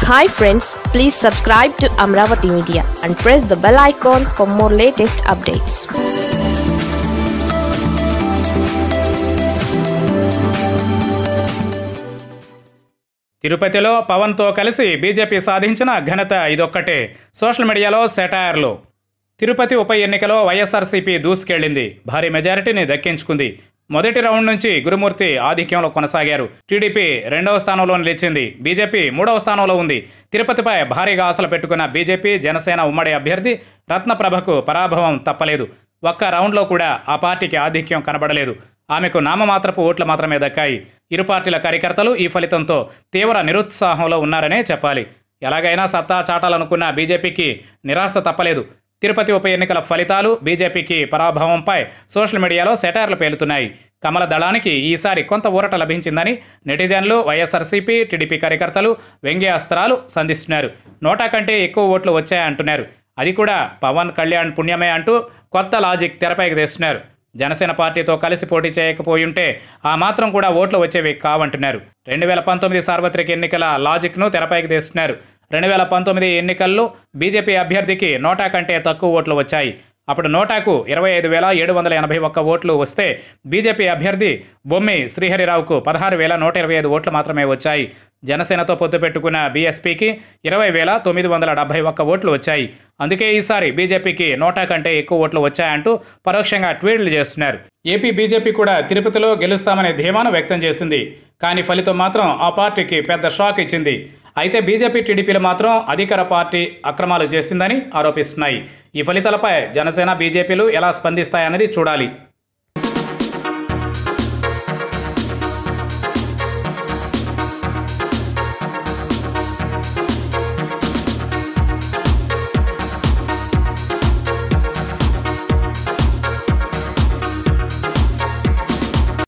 hi friends please subscribe to Amaravati media and press the bell icon for more latest updates తిరుపతిలో పవన్తో కలిసి BJP సాధించిన ఘనత ఇదొక్కటే సోషల్ మీడియాలో సెటాయర్లు తిరుపతి ఉప ఎన్నికలో వైఎస్ఆర్సీపీ దూసుకెళ్లింది భారీ మెజారిటీని దక్కించుకుంది మొదటి రౌండ్ నుంచి గురుమూర్తి ఆధిక్యంలో కొనసాగారు టీడీపీ రెండవ స్థానంలో నిలిచింది బీజేపీ మూడవ స్థానంలో ఉంది తిరుపతిపై భారీగా ఆశలు పెట్టుకున్న బీజేపీ జనసేన ఉమ్మడి అభ్యర్థి రత్నప్రభకు పరాభవం తప్పలేదు ఒక్క రౌండ్లో కూడా ఆ పార్టీకి ఆధిక్యం కనబడలేదు ఆమెకు నామమాత్రపు ఓట్లు మాత్రమే దక్కాయి ఇరు పార్టీల కార్యకర్తలు ఈ ఫలితంతో తీవ్ర నిరుత్సాహంలో ఉన్నారనే చెప్పాలి ఎలాగైనా సత్తా చాటాలనుకున్న బీజేపీకి నిరాశ తప్పలేదు తిరుపతి ఉప ఎన్నికల ఫలితాలు బీజేపీకి పరాభవంపై సోషల్ మీడియాలో సెటార్లు పేలుతున్నాయి కమల దళానికి ఈసారి కొంత ఊరట లభించిందని నెటిజన్లు వైఎస్ఆర్సీపీ టీడీపీ కార్యకర్తలు వ్యంగ్యాస్త్రాలు సంధిస్తున్నారు నోటా కంటే ఎక్కువ ఓట్లు వచ్చాయంటున్నారు అది కూడా పవన్ కళ్యాణ్ పుణ్యమే అంటూ కొత్త లాజిక్ తెరపైకి తెస్తున్నారు జనసేన పార్టీతో కలిసి పోటీ చేయకపోయుంటే ఆ మాత్రం కూడా ఓట్లు వచ్చేవి కావంటున్నారు రెండు వేల పంతొమ్మిది సార్వత్రిక ఎన్నికల లాజిక్ను తెరపైకి తెస్తున్నారు రెండు వేల పంతొమ్మిది ఎన్నికల్లో బీజేపీ అభ్యర్థికి నోటా కంటే తక్కువ ఓట్లు వచ్చాయి అప్పుడు నోటాకు ఇరవై ఐదు వేల ఏడు వందల ఎనభై ఒక్క ఓట్లు వస్తే బీజేపీ అభ్యర్థి బొమ్మి శ్రీహరిరావుకు పదహారు వేల నూట ఇరవై ఐదు ఓట్లు మాత్రమే వచ్చాయి జనసేనతో పొత్తు పెట్టుకున్న బీఎస్పీకి ఇరవై వేల తొమ్మిది వందల డెబ్బై ఒక్క ఓట్లు వచ్చాయి అందుకే ఈసారి బీజేపీకి నోటా కంటే ఎక్కువ ఓట్లు వచ్చాయంటూ పరోక్షంగా ట్వీట్లు చేస్తున్నారు ఏపీ బీజేపీ కూడా తిరుపతిలో గెలుస్తామనే ధీమాను వ్యక్తం చేసింది కానీ ఫలితం మాత్రం ఆ పార్టీకి పెద్ద షాక్ ఇచ్చింది అయితే బీజేపీ టీడీపీలు మాత్రం అధికార పార్టీ అక్రమాలు చేసిందని ఆరోపిస్తున్నాయి ఈ ఫలితాలపై జనసేన బీజేపీలు ఎలా స్పందిస్తాయన్నది చూడాలి